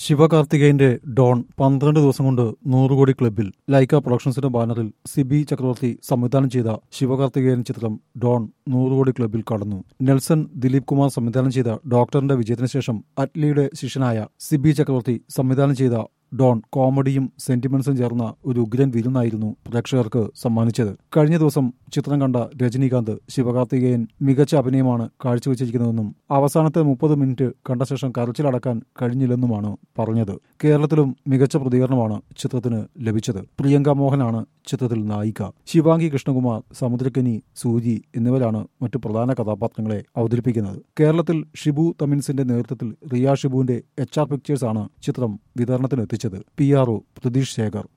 ശിവകാർത്തികേയന്റെ Don പന്ത്രണ്ട് ദിവസം കൊണ്ട് നൂറ് കോടി ക്ലബിൽ ലൈക്ക പ്രൊഡക്ഷൻസിന്റെ ബാനറിൽ സിബി ചക്രവർത്തി സംവിധാനം ചെയ്ത ശിവകാർത്തികേയൻ ചിത്രം ഡോൺ നൂറ് കോടി ക്ലബിൽ കടന്നു നെൽസൺ ദിലീപ് കുമാർ സംവിധാനം ചെയ്ത ഡോക്ടറിന്റെ വിജയത്തിന് ശേഷം അറ്റ്ലിയുടെ ശിഷ്യനായ സിബി ചക്രവർത്തി സംവിധാനം ചെയ്ത ഡോൺ കോമഡിയും സെന്റിമെന്റ്സും ചേർന്ന ഒരു ഉഗ്രൻ വിരുന്നായിരുന്നു പ്രേക്ഷകർക്ക് സമ്മാനിച്ചത് കഴിഞ്ഞ ദിവസം ചിത്രം കണ്ട രജനീകാന്ത് ശിവകാർത്തികേയൻ മികച്ച അഭിനയമാണ് കാഴ്ചവെച്ചിരിക്കുന്നതെന്നും അവസാനത്തെ മുപ്പത് മിനിറ്റ് കണ്ട ശേഷം കരച്ചിലടക്കാൻ കഴിഞ്ഞില്ലെന്നുമാണ് പറഞ്ഞത് കേരളത്തിലും മികച്ച പ്രതികരണമാണ് ചിത്രത്തിന് ലഭിച്ചത് പ്രിയങ്ക മോഹനാണ് ചിത്രത്തിൽ നായിക ശിവാംഗി കൃഷ്ണകുമാർ സമുദ്രക്കനി സൂചി എന്നിവരാണ് മറ്റു പ്രധാന കഥാപാത്രങ്ങളെ അവതരിപ്പിക്കുന്നത് കേരളത്തിൽ ഷിബു തമിൻസിന്റെ നേതൃത്വത്തിൽ റിയ ഷിബുവിന്റെ എച്ച് ആർ പിക്ചേഴ്സ് ആണ് ചിത്രം വിതരണത്തിനെത്തിച്ചത് P R O Pratheesh Shekhar